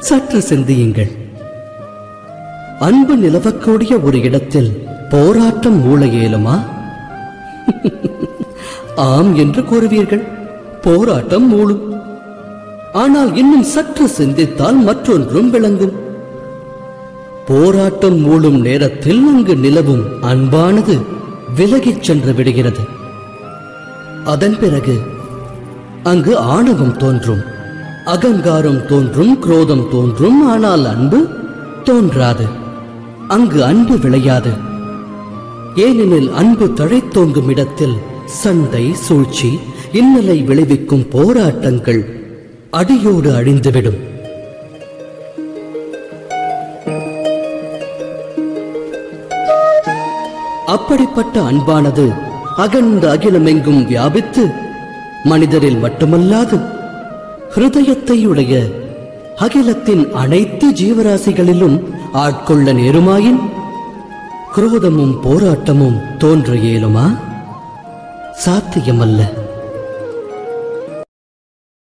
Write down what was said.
சற்று சிந்தியுங்கள் அன்பு நிலவக்கூடிய ஒரு இடத்தில் போராட்டம் மூள இயலுமா ஆம் என்று கூறுவீர்கள் போராட்டம் மூளும் ஆனால் இன்னும் சற்று சிந்தித்தால் மற்றொன்றும் விளங்கும் போராட்டம் மூளும் நேரத்தில் அங்கு நிலவும் அன்பானது விலகிச் சென்று விடுகிறது அதன் பிறகு அங்கு ஆணவம் தோன்றும் அகங்காரம் தோன்றும் குரோதம் தோன்றும் ஆனால் அன்பு தோன்றாது அங்கு அன்பு விளையாது ஏனெனில் அன்பு தழைத்தோங்கும் இடத்தில் சண்டை சூழ்ச்சி இன்னலை விளைவிக்கும் போராட்டங்கள் அடியோடு அழிந்துவிடும் அப்படிப்பட்ட அன்பானது அகன்ற அகிலமெங்கும் வியாபித்து மனிதரில் மட்டுமல்லாது ஹிருதயத்தை உடைய அகிலத்தின் அனைத்து ஜீவராசிகளிலும் ஆட்கொள்ள நேருமாயின் குரோதமும் போராட்டமும் தோன்ற இயலுமா சாத்தியமல்ல